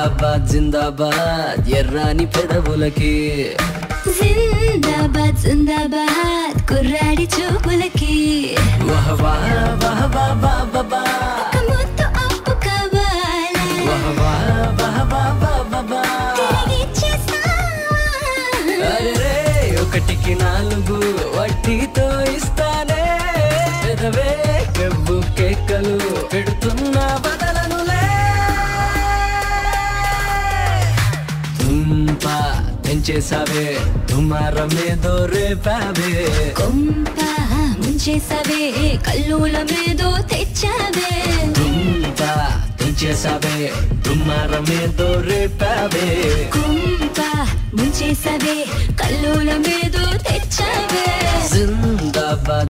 జిందాబాద్ జిందాబాద్ ఎర్రాని పెదవులకి జిందాబాద్ జిందాబాద్ కుర్రాడి చూపులకి వహ వాహ వాహ వాహ వాహ వాహ. ఒక ముద్దు అప్పు కావాలా వాహ వాహ వాహ వాహ వాహ వాహ. తిరిగిచ్చేస్తావా? అరెరే, ఒకటికి నాలుగు వడ్డీతో ఇస్తానే పెదవే పెవ్వు కేకలు పెడుతున్నా బదలనులే తుంప పెంచేసావే దుమారమేదో రేపావే కొంప ముంచేసావే కల్లుల మీదో తెచ్చావే తుంప పెంచేసావే దుమారమేదో రేపావే కొంప ముంచేసావే కల్లుల మీదో తెచ్చావే జిందాబాద్